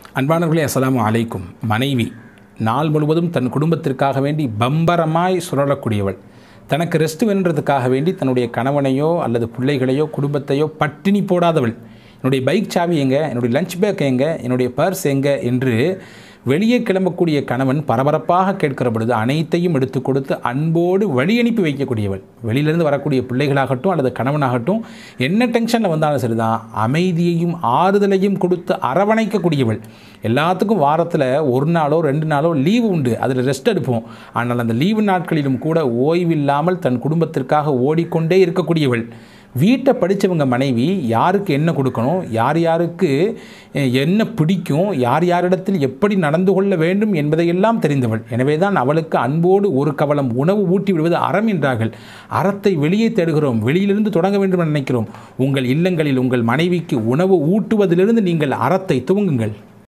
அன்பானவர்களே அஸ்ஸலாமு அலைக்கும் மனைவி நாள் முழுவதும் தன் குடும்பத்திற்காக வேண்டி பம்பரமாய் சுழலக்கூடியவள் தனக்கு ரெஸ்ட் வேணுன்றதுக்காக வேண்டி தன்னுடைய கணவனையோ அல்லது பிள்ளைகளையோ குடும்பத்தையோ பட்டினி போடாதவள் என்னுடைய பைக் சாவி எங்க என்னுடைய லஞ்ச் பேக் எங்க என்னுடைய பர்ஸ் எங்க என்று வெளியே கிளம்பக்கூடிய கணவன் பரபரப்பாக கேட்கிற பொழுது அனைத்தையும் எடுத்து கொடுத்து அன்போடு வழி அனுப்பி வைக்கக்கூடியவள் வெளியிலிருந்து வரக்கூடிய பிள்ளைகளாகட்டும் அல்லது கணவனாகட்டும் என்ன டென்ஷனில் வந்தாலும் சரிதான் அமைதியையும் ஆறுதலையும் கொடுத்து அரவணைக்கக்கூடியவள் எல்லாத்துக்கும் வாரத்தில் ஒரு நாளோ ரெண்டு நாளோ லீவு உண்டு அதில் ரெஸ்ட் எடுப்போம் ஆனால் அந்த லீவு நாட்களிலும் கூட ஓய்வில்லாமல் தன் குடும்பத்திற்காக ஓடிக்கொண்டே இருக்கக்கூடியவள் வீட்டை படித்தவங்க மனைவி யாருக்கு என்ன கொடுக்கணும் யார் யாருக்கு அஹ், என்ன பிடிக்கும் யார் யாரிடத்தில் எப்படி நடந்து கொள்ள வேண்டும் என்பதையெல்லாம் தெரிந்தவள் எனவே தான் அவளுக்கு அன்போடு ஒரு கவலம் உணவு ஊட்டி விடுவது அறம் என்றார்கள் அறத்தை வெளியே தேடுகிறோம் வெளியிலிருந்து தொடங்க வேண்டும் என நினைக்கிறோம் உங்கள் இல்லங்களில் உங்கள் மனைவிக்கு உணவு ஊட்டுவதிலிருந்து நீங்கள் அறத்தை துவங்குங்கள்